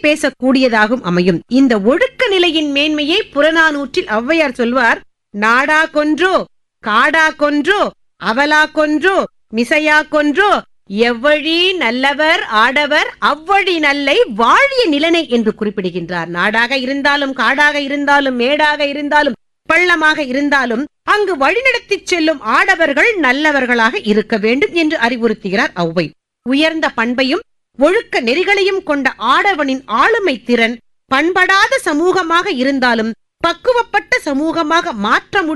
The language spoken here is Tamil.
பேசக்கூடியதாகவும் அமையும் இந்த ஒழுக்க நிலையின் மேன்மையை புறநானூற்றில் ஔவையார் சொல்வார் நாடா கொன்றோ காடா கொன்றோ அவலா கொன்றோ மிசையா கொன்றோ எவ்வழி நல்லவர் ஆடவர் அவ்வழி நல்லை வாழிய நிலனை என்று குறிப்பிடுகின்றார் நாடாக இருந்தாலும் காடாக இருந்தாலும் மேடாக இருந்தாலும் பள்ளமாக இருந்தாலும் அங்கு வழிநடத்திச் செல்லும் ஆடவர்கள் நல்லவர்களாக இருக்க வேண்டும் என்று அறிவுறுத்துகிறார் ஔவை உயர்ந்த பண்பையும் ஒழுக்க நெறிகளையும் கொண்ட ஆடவனின் ஆளுமை திறன் பண்படாத சமூகமாக இருந்தாலும் பக்குவப்பட்ட சமூகமாக மாற்ற முடியும்